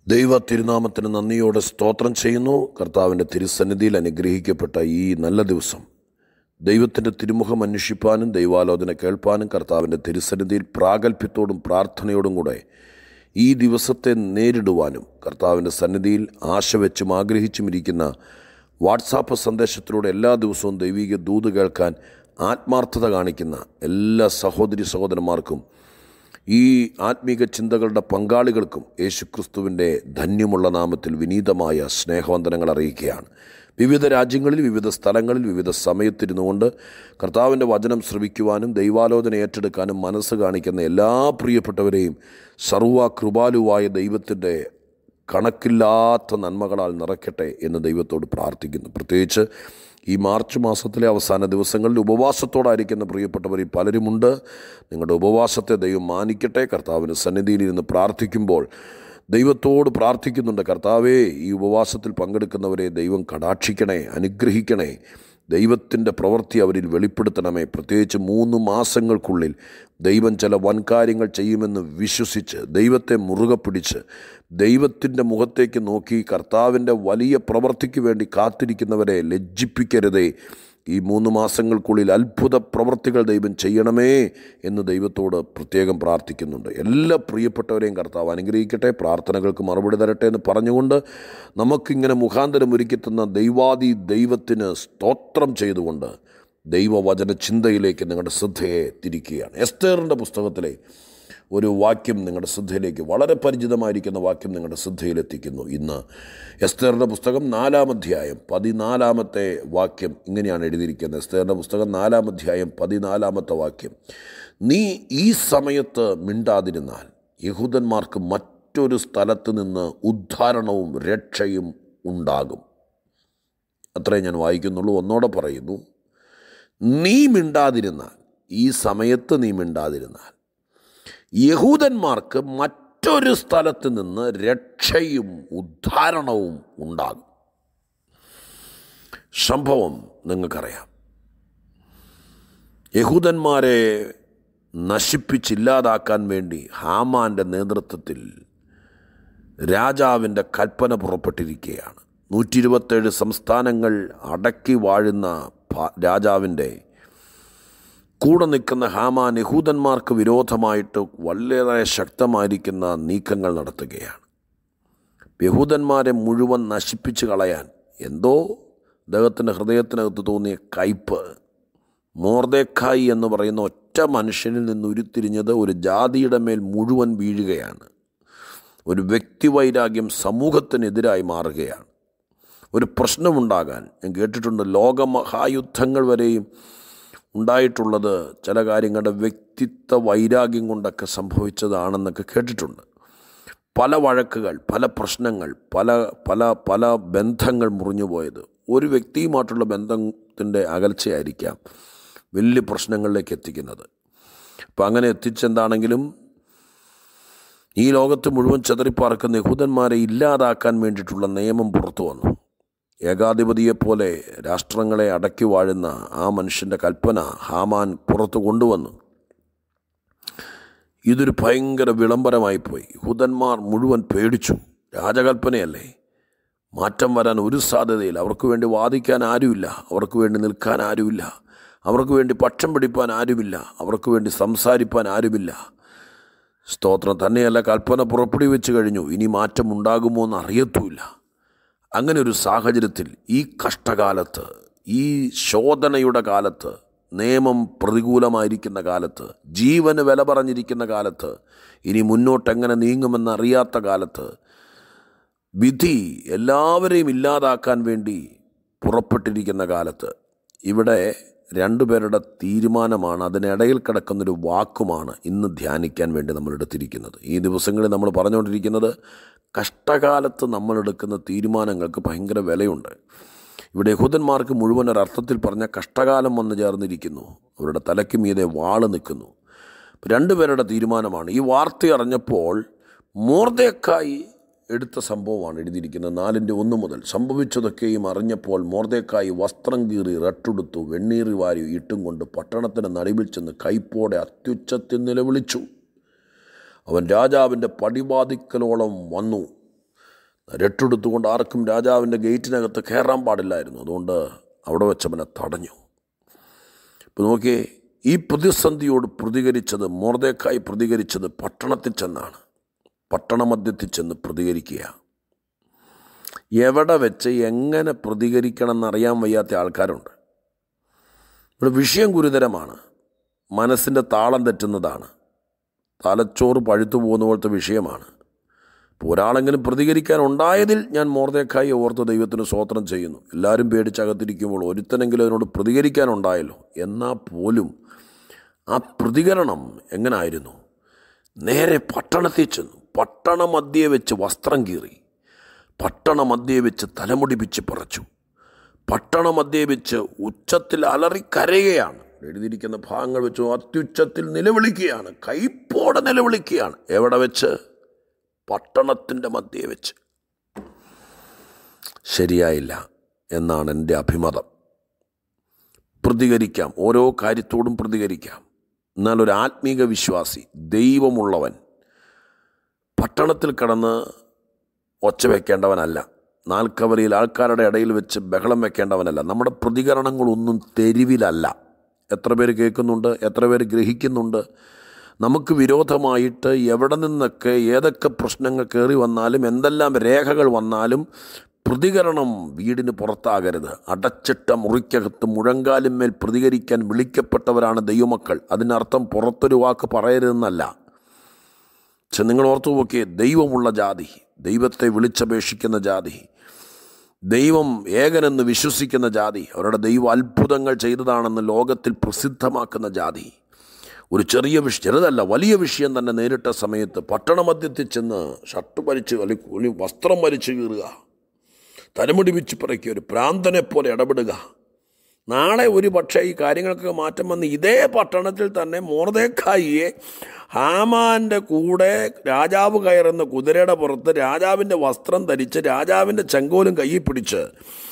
ദൈവ തിരുനാമത്തിന് നന്ദിയോടെ സ്തോത്രം ചെയ്യുന്നു കർത്താവിൻ്റെ തിരുസന്നിധിയിൽ അനുഗ്രഹിക്കപ്പെട്ട ഈ നല്ല ദിവസം ദൈവത്തിൻ്റെ തിരുമുഖം അന്വേഷിപ്പാനും ദൈവാലോചന കേൾപ്പാനും കർത്താവിൻ്റെ തിരുസന്നിധിയിൽ പ്രാഗൽഭ്യത്തോടും പ്രാർത്ഥനയോടും കൂടെ ഈ ദിവസത്തെ നേരിടുവാനും കർത്താവിൻ്റെ സന്നിധിയിൽ ആശ വെച്ചും ആഗ്രഹിച്ചും ഇരിക്കുന്ന വാട്സാപ്പ് സന്ദേശത്തിലൂടെ എല്ലാ ദിവസവും ദൈവിക ദൂത് കേൾക്കാൻ ആത്മാർത്ഥത കാണിക്കുന്ന എല്ലാ സഹോദരി സഹോദരന്മാർക്കും ഈ ആത്മീക ചിന്തകളുടെ പങ്കാളികൾക്കും യേശുക്രിസ്തുവിൻ്റെ ധന്യമുള്ള നാമത്തിൽ വിനീതമായ സ്നേഹവന്ദനങ്ങൾ അറിയിക്കുകയാണ് വിവിധ രാജ്യങ്ങളിൽ വിവിധ സ്ഥലങ്ങളിൽ വിവിധ സമയത്തിരുന്നുകൊണ്ട് കർത്താവിൻ്റെ വചനം ശ്രവിക്കുവാനും ദൈവാലോചന ഏറ്റെടുക്കാനും മനസ്സ് കാണിക്കുന്ന എല്ലാ പ്രിയപ്പെട്ടവരെയും സർവ കൃപാലുവായ ദൈവത്തിൻ്റെ കണക്കില്ലാത്ത നന്മകളാൽ നിറയ്ക്കട്ടെ എന്ന് ദൈവത്തോട് പ്രാർത്ഥിക്കുന്നു പ്രത്യേകിച്ച് ഈ മാർച്ച് മാസത്തിലെ അവസാന ദിവസങ്ങളിൽ ഉപവാസത്തോടായിരിക്കുന്ന പ്രിയപ്പെട്ടവരിൽ പലരുമുണ്ട് നിങ്ങളുടെ ഉപവാസത്തെ ദൈവം മാനിക്കട്ടെ കർത്താവിന് സന്നിധിയിൽ ഇരുന്ന് പ്രാർത്ഥിക്കുമ്പോൾ ദൈവത്തോട് പ്രാർത്ഥിക്കുന്നുണ്ട് കർത്താവേ ഈ ഉപവാസത്തിൽ പങ്കെടുക്കുന്നവരെ ദൈവം കടാക്ഷിക്കണേ അനുഗ്രഹിക്കണേ ദൈവത്തിൻ്റെ പ്രവൃത്തി അവരിൽ വെളിപ്പെടുത്തണമേ പ്രത്യേകിച്ച് മൂന്ന് മാസങ്ങൾക്കുള്ളിൽ ദൈവം ചില വൻകാര്യങ്ങൾ ചെയ്യുമെന്ന് വിശ്വസിച്ച് ദൈവത്തെ മുറുകെ പിടിച്ച് ദൈവത്തിൻ്റെ മുഖത്തേക്ക് നോക്കി കർത്താവിൻ്റെ വലിയ പ്രവൃത്തിക്ക് വേണ്ടി കാത്തിരിക്കുന്നവരെ ലജ്ജിപ്പിക്കരുതേ ഈ മൂന്ന് മാസങ്ങൾക്കുള്ളിൽ അത്ഭുത പ്രവൃത്തികൾ ദൈവം ചെയ്യണമേ എന്ന് ദൈവത്തോട് പ്രത്യേകം പ്രാർത്ഥിക്കുന്നുണ്ട് എല്ലാ പ്രിയപ്പെട്ടവരെയും കർത്താവ് അനുഗ്രഹിക്കട്ടെ പ്രാർത്ഥനകൾക്ക് മറുപടി തരട്ടെ എന്ന് പറഞ്ഞുകൊണ്ട് നമുക്കിങ്ങനെ മുഖാന്തരം ഒരുക്കിത്തുന്ന ദൈവാദി ദൈവത്തിന് സ്തോത്രം ചെയ്തുകൊണ്ട് ദൈവവചന ചിന്തയിലേക്ക് നിങ്ങളുടെ ശ്രദ്ധയെ തിരിക്കുകയാണ് എസ്തേറിൻ്റെ പുസ്തകത്തിലെ ഒരു വാക്യം നിങ്ങളുടെ ശ്രദ്ധയിലേക്ക് വളരെ പരിചിതമായിരിക്കുന്ന വാക്യം നിങ്ങളുടെ ശ്രദ്ധയിലെത്തിക്കുന്നു ഇന്ന് എസ്തേറിൻ്റെ പുസ്തകം നാലാം അധ്യായം പതിനാലാമത്തെ വാക്യം ഇങ്ങനെയാണ് എഴുതിയിരിക്കുന്നത് എസ്തേറിൻ്റെ പുസ്തകം നാലാം അധ്യായം പതിനാലാമത്തെ വാക്യം നീ ഈ സമയത്ത് മിണ്ടാതിരുന്നാൽ യഹൂദന്മാർക്ക് മറ്റൊരു സ്ഥലത്ത് നിന്ന് ഉദ്ധാരണവും രക്ഷയും ഉണ്ടാകും അത്രേ ഞാൻ വായിക്കുന്നുള്ളൂ ഒന്നോടെ പറയുന്നു നീ മിണ്ടാതിരുന്നാൽ ഈ സമയത്ത് നീ മിണ്ടാതിരുന്നാൽ യഹൂദന്മാർക്ക് മറ്റൊരു സ്ഥലത്ത് നിന്ന് രക്ഷയും ഉദ്ധാരണവും ഉണ്ടാകും സംഭവം നിങ്ങൾക്കറിയാം യഹൂദന്മാരെ നശിപ്പിച്ചില്ലാതാക്കാൻ വേണ്ടി ഹാമാൻ്റെ നേതൃത്വത്തിൽ രാജാവിൻ്റെ കൽപ്പന പുറപ്പെട്ടിരിക്കുകയാണ് നൂറ്റി ഇരുപത്തേഴ് സംസ്ഥാനങ്ങൾ അടക്കി വാഴുന്ന രാജാവിൻ്റെ കൂടെ നിൽക്കുന്ന ഹാമാൻ യഹൂദന്മാർക്ക് വിരോധമായിട്ട് വളരെ ശക്തമായിരിക്കുന്ന നീക്കങ്ങൾ നടത്തുകയാണ് യഹൂദന്മാരെ മുഴുവൻ നശിപ്പിച്ച് കളയാൻ എന്തോ അദ്ദേഹത്തിൻ്റെ ഹൃദയത്തിനകത്ത് തോന്നിയ കയ്പ് മോർദേക്കായി എന്ന് പറയുന്ന ഒറ്റ മനുഷ്യനിൽ നിന്ന് ഉരുത്തിരിഞ്ഞത് ഒരു ജാതിയുടെ മേൽ മുഴുവൻ വീഴുകയാണ് ഒരു വ്യക്തിവൈരാഗ്യം സമൂഹത്തിനെതിരായി മാറുകയാണ് ഒരു പ്രശ്നമുണ്ടാകാൻ ഞാൻ കേട്ടിട്ടുണ്ട് ലോകമഹായുദ്ധങ്ങൾ വരെയും ഉണ്ടായിട്ടുള്ളത് ചില കാര്യങ്ങളുടെ വ്യക്തിത്വ വൈരാഗ്യം കൊണ്ടൊക്കെ സംഭവിച്ചതാണെന്നൊക്കെ കേട്ടിട്ടുണ്ട് പല വഴക്കുകൾ പല പ്രശ്നങ്ങൾ പല പല പല ബന്ധങ്ങൾ മുറിഞ്ഞു പോയത് ഒരു വ്യക്തിയുമായിട്ടുള്ള ബന്ധത്തിൻ്റെ അകൽച്ചയായിരിക്കാം വലിയ പ്രശ്നങ്ങളിലേക്ക് എത്തിക്കുന്നത് അപ്പം അങ്ങനെ എത്തിച്ചെന്താണെങ്കിലും ഈ ലോകത്ത് മുഴുവൻ ചെതറിപ്പാർക്കുന്ന യഹൂദന്മാരെ ഇല്ലാതാക്കാൻ വേണ്ടിയിട്ടുള്ള നിയമം പുറത്തു വന്നു ഏകാധിപതിയെപ്പോലെ രാഷ്ട്രങ്ങളെ അടക്കി വാഴുന്ന ആ മനുഷ്യൻ്റെ കൽപ്പന ഹാമാൻ പുറത്തു കൊണ്ടുവന്നു ഇതൊരു ഭയങ്കര വിളംബരമായിപ്പോയി യഹൂദന്മാർ മുഴുവൻ പേടിച്ചു രാജകൽപ്പനയല്ലേ മാറ്റം വരാൻ ഒരു സാധ്യതയില്ല അവർക്ക് വേണ്ടി വാദിക്കാൻ ആരുമില്ല അവർക്ക് വേണ്ടി നിൽക്കാൻ ആരുമില്ല അവർക്ക് വേണ്ടി പക്ഷം പിടിപ്പാൻ ആരുമില്ല അവർക്ക് വേണ്ടി സംസാരിപ്പാൻ ആരുമില്ല സ്തോത്രം തന്നെയല്ല കൽപ്പന പുറപ്പെടുവി വെച്ച് കഴിഞ്ഞു ഇനി മാറ്റം ഉണ്ടാകുമോ എന്ന് അറിയത്തുമില്ല അങ്ങനെ ഒരു സാഹചര്യത്തിൽ ഈ കഷ്ടകാലത്ത് ഈ ശോധനയുടെ കാലത്ത് നിയമം പ്രതികൂലമായിരിക്കുന്ന കാലത്ത് ജീവന് വില പറഞ്ഞിരിക്കുന്ന കാലത്ത് ഇനി മുന്നോട്ടെങ്ങനെ നീങ്ങുമെന്നറിയാത്ത കാലത്ത് വിധി എല്ലാവരെയും ഇല്ലാതാക്കാൻ വേണ്ടി പുറപ്പെട്ടിരിക്കുന്ന കാലത്ത് ഇവിടെ രണ്ടുപേരുടെ തീരുമാനമാണ് അതിനിടയിൽ കിടക്കുന്നൊരു വാക്കുമാണ് ഇന്ന് ധ്യാനിക്കാൻ വേണ്ടി നമ്മൾ എടുത്തിരിക്കുന്നത് ഈ ദിവസങ്ങളിൽ നമ്മൾ പറഞ്ഞുകൊണ്ടിരിക്കുന്നത് കഷ്ടകാലത്ത് നമ്മൾ എടുക്കുന്ന തീരുമാനങ്ങൾക്ക് ഭയങ്കര വിലയുണ്ട് ഇവിടെ യഹൂദന്മാർക്ക് മുഴുവൻ ഒരർത്ഥത്തിൽ പറഞ്ഞ കഷ്ടകാലം വന്നു ചേർന്നിരിക്കുന്നു അവരുടെ തലയ്ക്ക് മീതെ വാള് നിൽക്കുന്നു രണ്ടുപേരുടെ തീരുമാനമാണ് ഈ വാർത്ത അറിഞ്ഞപ്പോൾ മോർദേക്കായി എടുത്ത സംഭവമാണ് എഴുതിയിരിക്കുന്നത് നാലിൻ്റെ ഒന്ന് മുതൽ സംഭവിച്ചതൊക്കെയും അറിഞ്ഞപ്പോൾ മോർദേക്കായി വസ്ത്രം കീറി റട്ടുടുത്തു വെണ്ണീറി വാരി ഇട്ടും കൊണ്ട് പട്ടണത്തിന് നടുവിൽ ചെന്ന് കൈപ്പോടെ അത്യുച്ചത്തിൽ നിലവിളിച്ചു അവൻ രാജാവിൻ്റെ പടിവാതിക്കലോളം വന്നു രട്ടെടുത്തുകൊണ്ട് ആർക്കും രാജാവിൻ്റെ ഗേറ്റിനകത്ത് കയറാൻ പാടില്ലായിരുന്നു അതുകൊണ്ട് അവിടെ വെച്ചവനെ തടഞ്ഞു ഇപ്പോൾ നോക്കിയേ ഈ പ്രതിസന്ധിയോട് പ്രതികരിച്ചത് മോർദേക്കായി പ്രതികരിച്ചത് പട്ടണത്തിൽ ചെന്നാണ് പട്ടണമധ്യത്തിൽ ചെന്ന് പ്രതികരിക്കുക എവിടെ വെച്ച് എങ്ങനെ പ്രതികരിക്കണം എന്നറിയാൻ വയ്യാത്ത ആൾക്കാരുണ്ട് ഇവിടെ വിഷയം ഗുരുതരമാണ് മനസ്സിൻ്റെ താളം തെറ്റുന്നതാണ് തലച്ചോറ് പഴുത്തു പോകുന്ന പോലത്തെ വിഷയമാണ് ഇപ്പോൾ ഒരാളെങ്കിലും പ്രതികരിക്കാൻ ഉണ്ടായതിൽ ഞാൻ മോർദേക്കായി ഓർത്ത് ദൈവത്തിന് സ്വോത്രം ചെയ്യുന്നു എല്ലാവരും പേടിച്ചകത്തിരിക്കുമ്പോൾ ഒരുത്തനെങ്കിലും അതിനോട് പ്രതികരിക്കാനുണ്ടായല്ലോ എന്നാൽ പോലും ആ പ്രതികരണം എങ്ങനായിരുന്നു നേരെ പട്ടണത്തിൽ ചെന്നു പട്ടണമധ്യേ വെച്ച് വസ്ത്രം കീറി പട്ടണമധ്യേ വെച്ച് തലമുടി പിച്ച് പറിച്ചു പട്ടണമധ്യേ വെച്ച് ഉച്ചത്തിൽ അലറിക്കരയുകയാണ് എഴുതിയിരിക്കുന്ന ഭാഗങ്ങൾ വെച്ച് അത്യുച്ചത്തിൽ നിലവിളിക്കുകയാണ് കൈപ്പോടെ നിലവിളിക്കുകയാണ് എവിടെ വെച്ച് പട്ടണത്തിൻ്റെ മധ്യേ വെച്ച് ശരിയായില്ല എന്നാണ് എൻ്റെ അഭിമതം പ്രതികരിക്കാം ഓരോ കാര്യത്തോടും പ്രതികരിക്കാം എന്നാൽ ഒരു ആത്മീക വിശ്വാസി ദൈവമുള്ളവൻ പട്ടണത്തിൽ കടന്ന് ഒച്ച വയ്ക്കേണ്ടവനല്ല നാൽക്കവരിയിൽ ആൾക്കാരുടെ ഇടയിൽ വെച്ച് ബഹളം വെക്കേണ്ടവനല്ല നമ്മുടെ പ്രതികരണങ്ങളൊന്നും തെരുവിലല്ല എത്ര പേര് കേൾക്കുന്നുണ്ട് എത്ര പേര് ഗ്രഹിക്കുന്നുണ്ട് നമുക്ക് വിരോധമായിട്ട് എവിടെ നിന്നൊക്കെ ഏതൊക്കെ പ്രശ്നങ്ങൾ കയറി വന്നാലും എന്തെല്ലാം രേഖകൾ വന്നാലും പ്രതികരണം വീടിന് പുറത്താകരുത് അടച്ചിട്ട മുറിക്കകത്ത് മുഴങ്കാലിന്മേൽ പ്രതികരിക്കാൻ വിളിക്കപ്പെട്ടവരാണ് ദൈവമക്കൾ അതിനർത്ഥം പുറത്തൊരു വാക്ക് പറയരുതെന്നല്ല പക്ഷെ നിങ്ങൾ ഓർത്തു നോക്കിയേ ദൈവമുള്ള ജാതി ദൈവത്തെ വിളിച്ചപേക്ഷിക്കുന്ന ജാതി ദൈവം ഏകനെന്ന് വിശ്വസിക്കുന്ന ജാതി അവരുടെ ദൈവ അത്ഭുതങ്ങൾ ചെയ്തതാണെന്ന് ലോകത്തിൽ പ്രസിദ്ധമാക്കുന്ന ജാതി ഒരു ചെറിയ വിഷയം ചെറുതല്ല വലിയ വിഷയം തന്നെ നേരിട്ട സമയത്ത് പട്ടണമധ്യത്തിൽ ചെന്ന് ഷർട്ട് വലിച്ച് അല്ലെങ്കിൽ വസ്ത്രം വലിച്ചു കീറുക തലമുടി വിച്ച് പറയ്ക്കുക ഒരു പ്രാന്തനെ പോലെ ഇടപെടുക നാളെ ഒരു പക്ഷേ ഈ കാര്യങ്ങൾക്കൊക്കെ മാറ്റം വന്ന് ഇതേ പട്ടണത്തിൽ തന്നെ മോർദേക്കായിയെ ഹാമാൻ്റെ കൂടെ രാജാവ് കയറുന്ന കുതിരയുടെ പുറത്ത് രാജാവിൻ്റെ വസ്ത്രം ധരിച്ച് രാജാവിൻ്റെ ചെങ്കോലും കയ്യിൽ പിടിച്ച്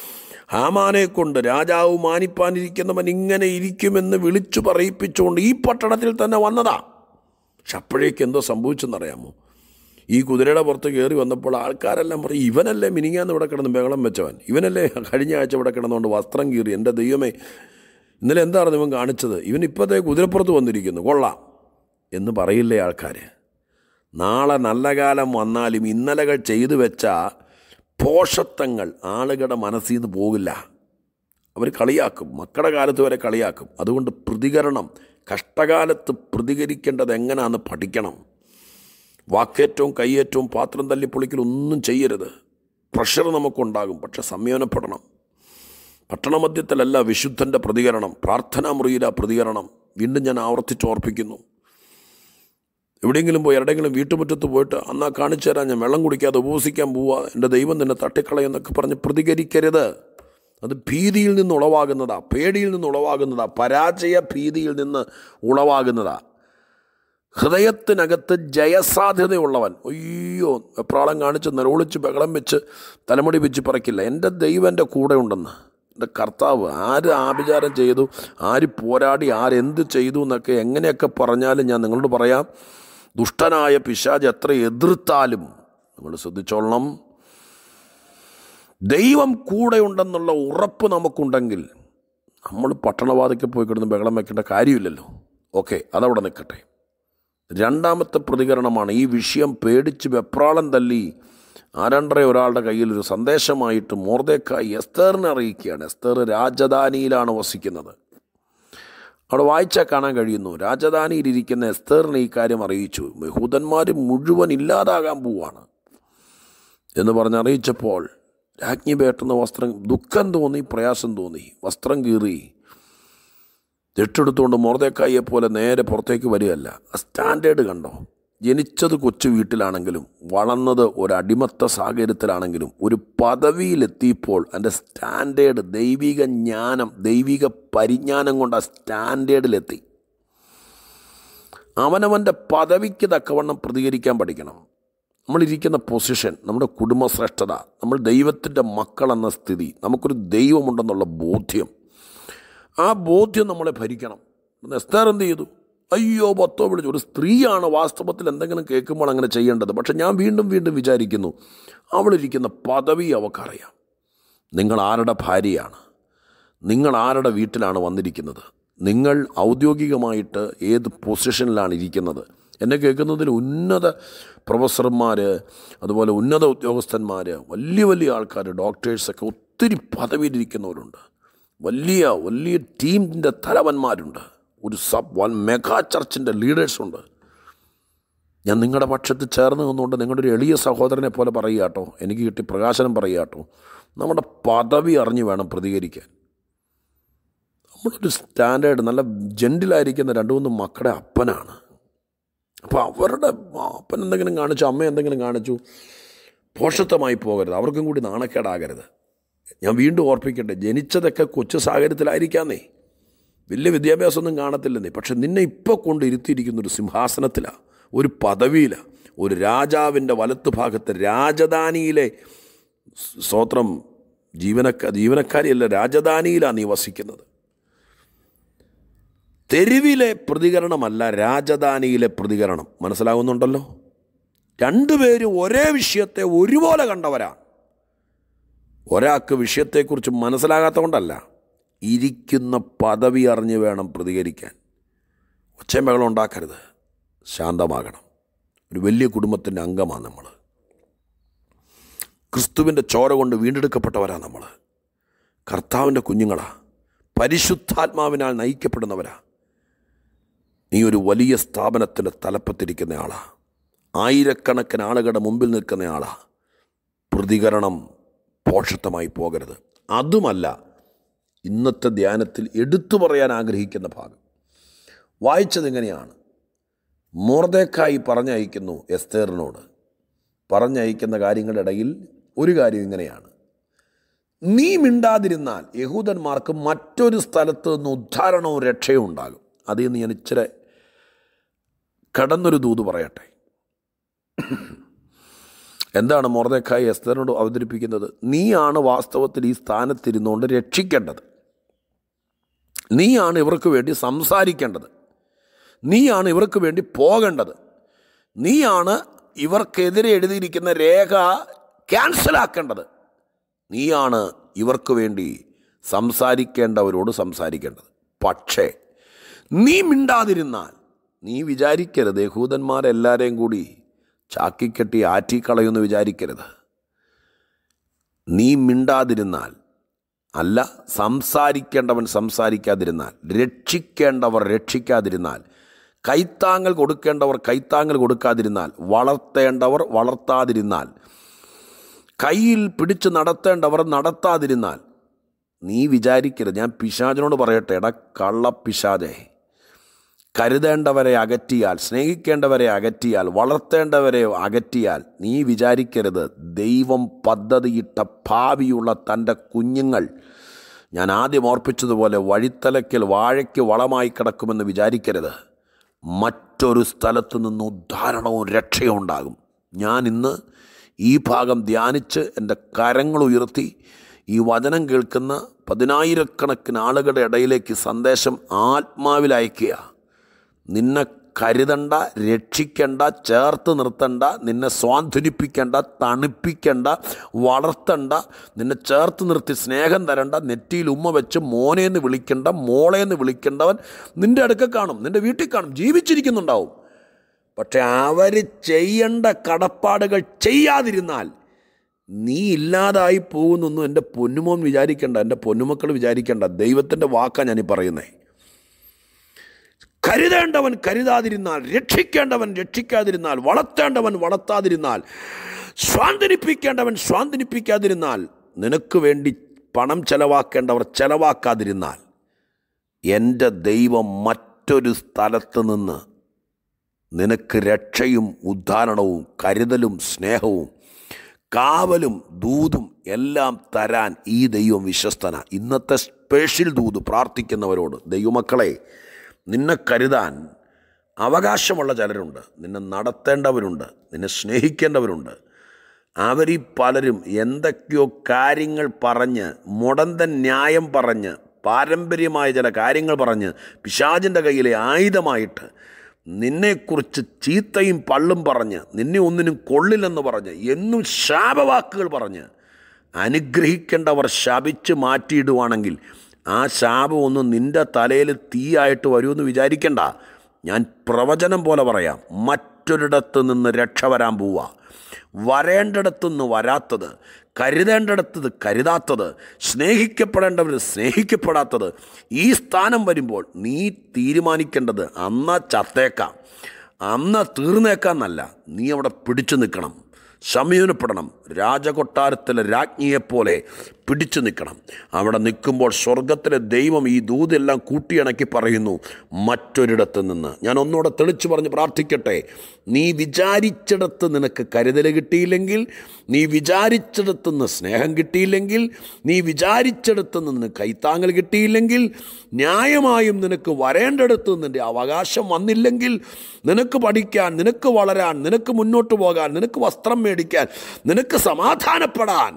ഹാമാനെ കൊണ്ട് രാജാവ് മാനിപ്പാനിരിക്കുന്നവൻ ഇങ്ങനെ ഇരിക്കുമെന്ന് വിളിച്ചു പറയിപ്പിച്ചുകൊണ്ട് ഈ പട്ടണത്തിൽ തന്നെ വന്നതാ പക്ഷെ അപ്പോഴേക്ക് എന്തോ സംഭവിച്ചെന്നറിയാമോ ഈ കുതിരയുടെ പുറത്ത് കയറി വന്നപ്പോൾ ആൾക്കാരെല്ലാം പറയും ഇവനല്ലേ മിനിങ്ങാന്ന് ഇവിടെ കിടന്ന് ബഹളം വെച്ചവൻ ഇവനല്ലേ കഴിഞ്ഞ ആഴ്ച ഇവിടെ കിടന്നുകൊണ്ട് വസ്ത്രം കീറി എൻ്റെ ദൈവമേ ഇന്നലെ എന്തായിരുന്നു ഇവൻ കാണിച്ചത് ഇവൻ ഇപ്പോഴത്തെ കുതിരപ്പുറത്ത് വന്നിരിക്കുന്നു കൊള്ളാം എന്ന് പറയില്ലേ ആൾക്കാർ നാളെ നല്ല കാലം വന്നാലും ഇന്നലകൾ ചെയ്തു വെച്ച പോഷത്വങ്ങൾ ആളുകളുടെ മനസ്സിൽ നിന്ന് പോകില്ല അവർ കളിയാക്കും മക്കളുടെ കാലത്ത് വരെ കളിയാക്കും അതുകൊണ്ട് പ്രതികരണം കഷ്ടകാലത്ത് പ്രതികരിക്കേണ്ടത് എങ്ങനെയാണെന്ന് പഠിക്കണം വാക്കേറ്റവും കയ്യേറ്റവും പാത്രം തല്ലി പൊളിക്കലൊന്നും ചെയ്യരുത് പ്രഷർ നമുക്കുണ്ടാകും പക്ഷെ സംയോനപ്പെടണം പട്ടണമധ്യത്തിലല്ല വിശുദ്ധൻ്റെ പ്രതികരണം പ്രാർത്ഥനാ മുറിയില പ്രതികരണം വീണ്ടും ഞാൻ ആവർത്തിച്ചോർപ്പിക്കുന്നു എവിടെയെങ്കിലും പോയി എവിടെയെങ്കിലും വീട്ടുമുറ്റത്ത് പോയിട്ട് അന്നാ കാണിച്ചു തരാൻ ഞാൻ വെള്ളം കുടിക്കാതെ ഉപവസിക്കാൻ പോവുക എൻ്റെ ദൈവം നിന്നെ തട്ടിക്കളയെന്നൊക്കെ പറഞ്ഞ് പ്രതികരിക്കരുത് അത് ഭീതിയിൽ നിന്ന് ഉളവാകുന്നതാ പേടിയിൽ നിന്ന് ഉളവാകുന്നതാ പരാജയ ഭീതിയിൽ നിന്ന് ഉളവാകുന്നതാ ഹൃദയത്തിനകത്ത് ജയസാധ്യതയുള്ളവൻ അയ്യോ വെപ്രാളം കാണിച്ച് നിലവിളിച്ച് ബഹളം വെച്ച് തലമുടി വെച്ച് പറക്കില്ല എൻ്റെ ദൈവം എൻ്റെ കൂടെ ഉണ്ടെന്ന് എൻ്റെ കർത്താവ് ആര് ആഭിചാരം ചെയ്തു ആര് പോരാടി ആരെന്ത് ചെയ്തു എന്നൊക്കെ എങ്ങനെയൊക്കെ പറഞ്ഞാലും ഞാൻ നിങ്ങളോട് പറയാം ദുഷ്ടനായ പിശാജ് എത്ര എതിർത്താലും നമ്മൾ ശ്രദ്ധിച്ചോളണം ദൈവം കൂടെ ഉണ്ടെന്നുള്ള ഉറപ്പ് നമുക്കുണ്ടെങ്കിൽ നമ്മൾ പട്ടണവാതിക്ക് പോയി കിടന്ന് ബഹളം വെക്കേണ്ട കാര്യമില്ലല്ലോ ഓക്കെ അതവിടെ നിൽക്കട്ടെ രണ്ടാമത്തെ പ്രതികരണമാണ് ഈ വിഷയം പേടിച്ച് വെപ്രാളം തല്ലി ആരണ്ടര ഒരാളുടെ കയ്യിൽ ഒരു സന്ദേശമായിട്ട് മോർദേക്കായി എസ്തേറിനെ അറിയിക്കുകയാണ് എസ്തേർ രാജധാനിയിലാണ് വസിക്കുന്നത് അവിടെ വായിച്ചാൽ കാണാൻ കഴിയുന്നു രാജധാനിയിലിരിക്കുന്ന എസ്തേറിനെ ഈ കാര്യം അറിയിച്ചു യഹൂദന്മാർ മുഴുവൻ ഇല്ലാതാകാൻ പോവാണ് എന്ന് പറഞ്ഞ് അറിയിച്ചപ്പോൾ രാജ്ഞി പേട്ടുന്ന വസ്ത്രം ദുഃഖം തോന്നി പ്രയാസം തോന്നി വസ്ത്രം കീറി രട്ടെടുത്തുകൊണ്ട് മോർദേക്കായിയെ പോലെ നേരെ പുറത്തേക്ക് വരികയല്ല ആ സ്റ്റാൻഡേർഡ് കണ്ടോ ജനിച്ചത് കൊച്ചു വീട്ടിലാണെങ്കിലും വളർന്നത് ഒരു അടിമത്ത സാഹചര്യത്തിലാണെങ്കിലും ഒരു പദവിയിലെത്തിയപ്പോൾ എൻ്റെ സ്റ്റാൻഡേർഡ് ദൈവിക ജ്ഞാനം ദൈവിക പരിജ്ഞാനം കൊണ്ട് ആ സ്റ്റാൻഡേർഡിലെത്തി അവനവൻ്റെ പദവിക്ക് തക്കവണ്ണം പ്രതികരിക്കാൻ പഠിക്കണം നമ്മളിരിക്കുന്ന പൊസിഷൻ നമ്മുടെ കുടുംബശ്രേഷ്ഠത നമ്മൾ ദൈവത്തിൻ്റെ മക്കളെന്ന സ്ഥിതി നമുക്കൊരു ദൈവമുണ്ടെന്നുള്ള ബോധ്യം ആ ബോധ്യം നമ്മളെ ഭരിക്കണം എസ്താർ എന്ത് ചെയ്തു അയ്യോ പത്തോ വിളിച്ചു ഒരു സ്ത്രീയാണ് വാസ്തവത്തിൽ എന്തെങ്കിലും കേൾക്കുമ്പോൾ അങ്ങനെ ചെയ്യേണ്ടത് പക്ഷെ ഞാൻ വീണ്ടും വീണ്ടും വിചാരിക്കുന്നു അവളിരിക്കുന്ന പദവി അവൾക്കറിയാം നിങ്ങൾ ആരുടെ ഭാര്യയാണ് നിങ്ങൾ ആരുടെ വീട്ടിലാണ് വന്നിരിക്കുന്നത് നിങ്ങൾ ഔദ്യോഗികമായിട്ട് ഏത് പൊസിഷനിലാണ് ഇരിക്കുന്നത് എന്നെ കേൾക്കുന്നതിൽ ഉന്നത പ്രൊഫസർമാർ അതുപോലെ ഉന്നത ഉദ്യോഗസ്ഥന്മാർ വലിയ വലിയ ആൾക്കാർ ഡോക്ടേഴ്സൊക്കെ ഒത്തിരി പദവിയിലിരിക്കുന്നവരുണ്ട് വലിയ വലിയ ടീമിൻ്റെ തലവന്മാരുണ്ട് ഒരു സബ് വൺ മെഗാ ചർച്ചിൻ്റെ ലീഡേഴ്സുണ്ട് ഞാൻ നിങ്ങളുടെ പക്ഷത്ത് ചേർന്ന് നിന്നുകൊണ്ട് നിങ്ങളുടെ ഒരു എളിയ സഹോദരനെ പോലെ പറയുക കേട്ടോ എനിക്ക് കിട്ടി പ്രകാശനം പറയുക കേട്ടോ നമ്മുടെ പദവി അറിഞ്ഞ് വേണം പ്രതികരിക്കാൻ നമ്മളൊരു സ്റ്റാൻഡേർഡ് നല്ല ജെൻറ്റിലായിരിക്കുന്ന രണ്ട് മൂന്ന് മക്കളുടെ അപ്പനാണ് അപ്പോൾ അവരുടെ അപ്പൻ എന്തെങ്കിലും കാണിച്ചു അമ്മ എന്തെങ്കിലും കാണിച്ചു പോഷത്വമായി പോകരുത് അവർക്കും കൂടി നാണക്കേടാകരുത് ഞാൻ വീണ്ടും ഓർപ്പിക്കട്ടെ ജനിച്ചതൊക്കെ കൊച്ചു സാഹചര്യത്തിലായിരിക്കാന്നേ വലിയ വിദ്യാഭ്യാസമൊന്നും കാണത്തില്ലെന്നേ പക്ഷെ നിന്നെ ഇപ്പോൾ കൊണ്ട് ഇരുത്തിയിരിക്കുന്ന ഒരു സിംഹാസനത്തിലാണ് ഒരു പദവിയിലാണ് ഒരു രാജാവിൻ്റെ വലത്ത് ഭാഗത്ത് രാജധാനിയിലെ സ്വത്രം ജീവനക്ക ജീവനക്കാരിയല്ല രാജധാനിയിലാണ് നീ വസിക്കുന്നത് തെരുവിലെ പ്രതികരണമല്ല രാജധാനിയിലെ പ്രതികരണം മനസ്സിലാകുന്നുണ്ടല്ലോ രണ്ടുപേരും ഒരേ വിഷയത്തെ ഒരുപോലെ കണ്ടവരാണ് ഒരാൾക്ക് വിഷയത്തെക്കുറിച്ച് മനസ്സിലാകാത്തതുകൊണ്ടല്ല ഇരിക്കുന്ന പദവി അറിഞ്ഞ് വേണം പ്രതികരിക്കാൻ ഒച്ചമകളും ഉണ്ടാക്കരുത് ശാന്തമാകണം ഒരു വലിയ കുടുംബത്തിൻ്റെ അംഗമാണ് നമ്മൾ ക്രിസ്തുവിൻ്റെ ചോര കൊണ്ട് വീണ്ടെടുക്കപ്പെട്ടവരാണ് നമ്മൾ കർത്താവിൻ്റെ കുഞ്ഞുങ്ങളാ പരിശുദ്ധാത്മാവിനാൽ നയിക്കപ്പെടുന്നവരാ നീ ഒരു വലിയ സ്ഥാപനത്തിൻ്റെ തലപ്പത്തിരിക്കുന്ന ആളാ ആയിരക്കണക്കിന് ആളുകളുടെ മുമ്പിൽ നിൽക്കുന്ന ആളാ പ്രതികരണം പോഷത്വമായി പോകരുത് അതുമല്ല ഇന്നത്തെ ധ്യാനത്തിൽ എടുത്തു പറയാൻ ആഗ്രഹിക്കുന്ന ഭാഗം വായിച്ചത് എങ്ങനെയാണ് മോർദേക്കായി പറഞ്ഞയക്കുന്നു എസ്തേറിനോട് പറഞ്ഞയക്കുന്ന കാര്യങ്ങളുടെ ഇടയിൽ ഒരു കാര്യം ഇങ്ങനെയാണ് നീ മിണ്ടാതിരുന്നാൽ യഹൂദന്മാർക്ക് മറ്റൊരു സ്ഥലത്ത് നിന്ന് ഉദ്ധാരണവും രക്ഷയും ഉണ്ടാകും അതിൽ നിന്ന് ഞാൻ ഇച്ചിരി കടന്നൊരു ദൂത് പറയട്ടെ എന്താണ് മോർദേക്കായി എസ്തറിനോട് അവതരിപ്പിക്കുന്നത് നീയാണ് വാസ്തവത്തിൽ ഈ സ്ഥാനത്തിരുന്നുകൊണ്ട് രക്ഷിക്കേണ്ടത് നീയാണ് ഇവർക്ക് വേണ്ടി സംസാരിക്കേണ്ടത് നീയാണ് ഇവർക്ക് വേണ്ടി പോകേണ്ടത് നീയാണ് ഇവർക്കെതിരെ എഴുതിയിരിക്കുന്ന രേഖ ക്യാൻസലാക്കേണ്ടത് നീയാണ് ഇവർക്ക് വേണ്ടി സംസാരിക്കേണ്ടവരോട് സംസാരിക്കേണ്ടത് പക്ഷേ നീ മിണ്ടാതിരുന്നാൽ നീ വിചാരിക്കരുത് യഹൂദന്മാരെല്ലാവരെയും കൂടി ചാക്കിക്കെട്ടി ആറ്റിക്കളയുമെന്ന് വിചാരിക്കരുത് നീ മിണ്ടാതിരുന്നാൽ അല്ല സംസാരിക്കേണ്ടവൻ സംസാരിക്കാതിരുന്നാൽ രക്ഷിക്കേണ്ടവർ രക്ഷിക്കാതിരുന്നാൽ കൈത്താങ്ങൽ കൊടുക്കേണ്ടവർ കൈത്താങ്ങൽ കൊടുക്കാതിരുന്നാൽ വളർത്തേണ്ടവർ വളർത്താതിരുന്നാൽ കയ്യിൽ പിടിച്ച് നടത്തേണ്ടവർ നടത്താതിരുന്നാൽ നീ വിചാരിക്കരുത് ഞാൻ പിശാചിനോട് പറയട്ടെ എടാ കള്ള പിശാചേ കരുതേണ്ടവരെ അകറ്റിയാൽ സ്നേഹിക്കേണ്ടവരെ അകറ്റിയാൽ വളർത്തേണ്ടവരെ അകറ്റിയാൽ നീ വിചാരിക്കരുത് ദൈവം പദ്ധതിയിട്ട ഭാവിയുള്ള തൻ്റെ കുഞ്ഞുങ്ങൾ ഞാൻ ആദ്യം ഓർപ്പിച്ചതുപോലെ വഴിത്തലയ്ക്കൽ വാഴയ്ക്ക് വളമായി കിടക്കുമെന്ന് വിചാരിക്കരുത് മറ്റൊരു സ്ഥലത്ത് നിന്ന് ഉദ്ധാരണവും രക്ഷയും ഉണ്ടാകും ഞാൻ ഇന്ന് ഈ ഭാഗം ധ്യാനിച്ച് എൻ്റെ കരങ്ങൾ ഉയർത്തി ഈ വചനം കേൾക്കുന്ന പതിനായിരക്കണക്കിന് ആളുകളുടെ ഇടയിലേക്ക് സന്ദേശം ആത്മാവിൽ അയക്കുക നിന്നെ കരുതണ്ട രക്ഷിക്കണ്ട ചേർത്ത് നിർത്തണ്ട നിന്നെ സ്വാന്തനിപ്പിക്കേണ്ട തണുപ്പിക്കേണ്ട വളർത്തണ്ട നിന്നെ ചേർത്ത് നിർത്തി സ്നേഹം തരണ്ട നെറ്റിയിൽ ഉമ്മ വെച്ച് മോനേന്ന് വിളിക്കണ്ട മോളേന്ന് വിളിക്കേണ്ടവൻ നിൻ്റെ അടുക്ക കാണും നിൻ്റെ വീട്ടിൽ കാണും ജീവിച്ചിരിക്കുന്നുണ്ടാവും പക്ഷെ അവർ ചെയ്യേണ്ട കടപ്പാടുകൾ ചെയ്യാതിരുന്നാൽ നീ ഇല്ലാതായി പോകുന്നൊന്നും എൻ്റെ പൊന്നുമോൻ വിചാരിക്കേണ്ട എൻ്റെ പൊന്നുമക്കൾ വിചാരിക്കേണ്ട ദൈവത്തിൻ്റെ വാക്കാണ് ഞാനീ പറയുന്നത് കരുതേണ്ടവൻ കരുതാതിരുന്നാൽ രക്ഷിക്കേണ്ടവൻ രക്ഷിക്കാതിരുന്നാൽ വളർത്തേണ്ടവൻ വളർത്താതിരുന്നാൽ സ്വാന്തനിപ്പിക്കേണ്ടവൻ സ്വാന്തനിപ്പിക്കാതിരുന്നാൽ നിനക്ക് വേണ്ടി പണം ചെലവാക്കേണ്ടവർ ചെലവാക്കാതിരുന്നാൽ എൻ്റെ ദൈവം മറ്റൊരു സ്ഥലത്ത് നിന്ന് നിനക്ക് രക്ഷയും ഉദ്ധാരണവും കരുതലും സ്നേഹവും കാവലും ദൂതും എല്ലാം തരാൻ ഈ ദൈവം വിശ്വസ്തന ഇന്നത്തെ സ്പെഷ്യൽ ദൂത് പ്രാർത്ഥിക്കുന്നവരോട് ദൈവമക്കളെ നിന്നെ കരുതാൻ അവകാശമുള്ള ചിലരുണ്ട് നിന്നെ നടത്തേണ്ടവരുണ്ട് നിന്നെ സ്നേഹിക്കേണ്ടവരുണ്ട് അവരീ പലരും എന്തൊക്കെയോ കാര്യങ്ങൾ പറഞ്ഞ് മുടന്തൻ ന്യായം പറഞ്ഞ് പാരമ്പര്യമായ ചില കാര്യങ്ങൾ പറഞ്ഞ് പിശാചിൻ്റെ കയ്യിലെ ആയുധമായിട്ട് നിന്നെക്കുറിച്ച് ചീത്തയും പള്ളും പറഞ്ഞ് നിന്നെ ഒന്നിനും കൊള്ളില്ലെന്ന് പറഞ്ഞ് എന്നും ശാപവാക്കുകൾ പറഞ്ഞ് അനുഗ്രഹിക്കേണ്ടവർ ശപിച്ച് മാറ്റിയിടുവാണെങ്കിൽ ആ ശാപം ഒന്നും നിൻ്റെ തലയിൽ തീയായിട്ട് വരുമെന്ന് വിചാരിക്കണ്ട ഞാൻ പ്രവചനം പോലെ പറയാം മറ്റൊരിടത്ത് നിന്ന് രക്ഷ വരാൻ പോവുക വരേണ്ടിടത്തുനിന്ന് വരാത്തത് കരുതേണ്ടിടത്തത് കരുതാത്തത് സ്നേഹിക്കപ്പെടേണ്ടവർ സ്നേഹിക്കപ്പെടാത്തത് ഈ സ്ഥാനം വരുമ്പോൾ നീ തീരുമാനിക്കേണ്ടത് അന്ന ചത്തേക്കാം അന്ന തീർന്നേക്കാന്നല്ല നീ അവിടെ പിടിച്ചു നിൽക്കണം സമീപനപ്പെടണം രാജകൊട്ടാരത്തിലെ രാജ്ഞിയെപ്പോലെ പിടിച്ചു നിൽക്കണം അവിടെ നിൽക്കുമ്പോൾ സ്വർഗത്തിലെ ദൈവം ഈ ദൂതെല്ലാം കൂട്ടിയിണക്കി പറയുന്നു മറ്റൊരിടത്ത് നിന്ന് ഞാൻ ഒന്നുകൂടെ തെളിച്ചു പറഞ്ഞ് പ്രാർത്ഥിക്കട്ടെ നീ വിചാരിച്ചിടത്ത് നിനക്ക് കരുതൽ കിട്ടിയില്ലെങ്കിൽ നീ വിചാരിച്ചിടത്ത് നിന്ന് സ്നേഹം കിട്ടിയില്ലെങ്കിൽ നീ വിചാരിച്ചിടത്ത് നിന്ന് കൈത്താങ്ങൽ കിട്ടിയില്ലെങ്കിൽ ന്യായമായും നിനക്ക് വരേണ്ടിടത്ത് നിൻ്റെ അവകാശം വന്നില്ലെങ്കിൽ നിനക്ക് പഠിക്കാൻ നിനക്ക് വളരാൻ നിനക്ക് മുന്നോട്ട് പോകാൻ നിനക്ക് വസ്ത്രം മേടിക്കാൻ നിനക്ക് സമാധാനപ്പെടാൻ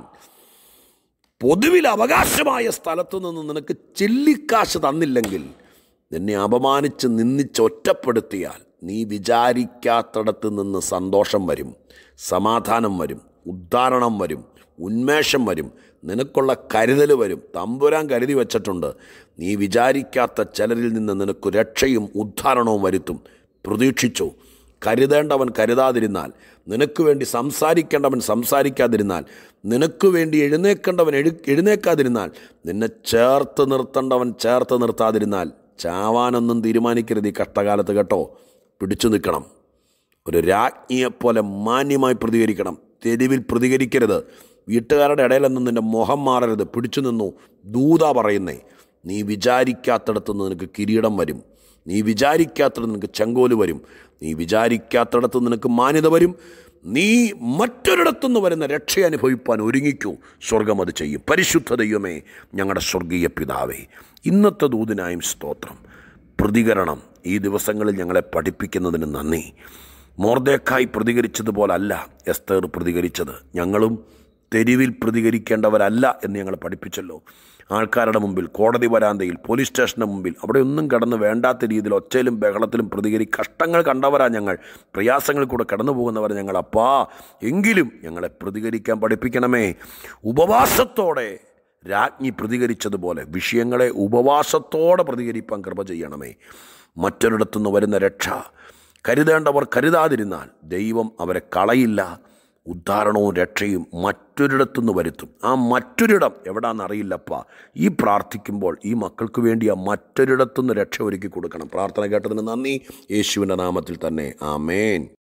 പൊതുവിൽ അവകാശമായ സ്ഥലത്തു നിന്ന് നിനക്ക് ചില്ലിക്കാശ് തന്നില്ലെങ്കിൽ നിന്നെ അപമാനിച്ച് നിന്നിച്ച് ഒറ്റപ്പെടുത്തിയാൽ നീ വിചാരിക്കാത്തിടത്ത് നിന്ന് സന്തോഷം വരും സമാധാനം വരും ഉദ്ധാരണം വരും ഉന്മേഷം വരും നിനക്കുള്ള കരുതൽ വരും തമ്പുരാൻ കരുതി വച്ചിട്ടുണ്ട് നീ വിചാരിക്കാത്ത ചിലരിൽ നിന്ന് നിനക്ക് രക്ഷയും ഉദ്ധാരണവും വരുത്തും പ്രതീക്ഷിച്ചു കരുതേണ്ടവൻ കരുതാതിരുന്നാൽ നിനക്ക് വേണ്ടി സംസാരിക്കേണ്ടവൻ സംസാരിക്കാതിരുന്നാൽ നിനക്ക് വേണ്ടി എഴുന്നേക്കേണ്ടവൻ എഴു എഴുന്നേക്കാതിരുന്നാൽ നിന്നെ ചേർത്ത് നിർത്തേണ്ടവൻ ചേർത്ത് നിർത്താതിരുന്നാൽ ചാവാനൊന്നും തീരുമാനിക്കരുത് ഈ കഷ്ടകാലത്ത് കേട്ടോ പിടിച്ചു നിൽക്കണം ഒരു രാജ്ഞിയെപ്പോലെ മാന്യമായി പ്രതികരിക്കണം തെരുവിൽ പ്രതികരിക്കരുത് വീട്ടുകാരുടെ ഇടയിലൊന്നും നിൻ്റെ മുഖം മാറരുത് പിടിച്ചു നിന്നു ദൂത പറയുന്നേ നീ വിചാരിക്കാത്തിടത്ത് നിനക്ക് കിരീടം വരും നീ വിചാരിക്കാത്തിടത്ത് നിനക്ക് ചെങ്കോല് വരും നീ വിചാരിക്കാത്തിടത്ത് നിനക്ക് മാന്യത വരും നീ മറ്റൊരിടത്തുനിന്ന് വരുന്ന രക്ഷ അനുഭവിപ്പാൻ ഒരുങ്ങിക്കൂ സ്വർഗം അത് ചെയ്യും പരിശുദ്ധ ദൈവമേ ഞങ്ങളുടെ സ്വർഗീയ പിതാവേ ഇന്നത്തെ ദൂതിനായും സ്തോത്രം പ്രതികരണം ഈ ദിവസങ്ങളിൽ ഞങ്ങളെ പഠിപ്പിക്കുന്നതിന് നന്ദി മോർദേക്കായി പ്രതികരിച്ചതുപോലല്ല എസ്തേർ പ്രതികരിച്ചത് ഞങ്ങളും തെരുവിൽ പ്രതികരിക്കേണ്ടവരല്ല എന്ന് ഞങ്ങൾ പഠിപ്പിച്ചല്ലോ ആൾക്കാരുടെ മുമ്പിൽ കോടതി വരാന്തയിൽ പോലീസ് സ്റ്റേഷന് മുമ്പിൽ അവിടെ ഒന്നും കടന്ന് വേണ്ടാത്ത രീതിയിൽ ഒച്ചയിലും ബഹളത്തിലും പ്രതികരി കഷ്ടങ്ങൾ കണ്ടവരാ ഞങ്ങൾ പ്രയാസങ്ങളിൽ കൂടെ കടന്നു പോകുന്നവർ ഞങ്ങൾ അപ്പാ എങ്കിലും ഞങ്ങളെ പ്രതികരിക്കാൻ പഠിപ്പിക്കണമേ ഉപവാസത്തോടെ രാജ്ഞി പ്രതികരിച്ചതുപോലെ വിഷയങ്ങളെ ഉപവാസത്തോടെ പ്രതികരിപ്പാൻ കൃപ ചെയ്യണമേ മറ്റൊരിടത്തുനിന്ന് വരുന്ന രക്ഷ കരുതേണ്ടവർ കരുതാതിരുന്നാൽ ദൈവം അവരെ കളയില്ല ഉദ്ധാരണവും രക്ഷയും മറ്റൊരിടത്തുനിന്ന് വരുത്തും ആ മറ്റൊരിടം എവിടാന്നറിയില്ലപ്പ ഈ പ്രാർത്ഥിക്കുമ്പോൾ ഈ മക്കൾക്ക് വേണ്ടി ആ മറ്റൊരിടത്തുനിന്ന് രക്ഷ ഒരുക്കി കൊടുക്കണം പ്രാർത്ഥന കേട്ടതിന് നന്ദി യേശുവിൻ്റെ നാമത്തിൽ തന്നെ ആമേൻ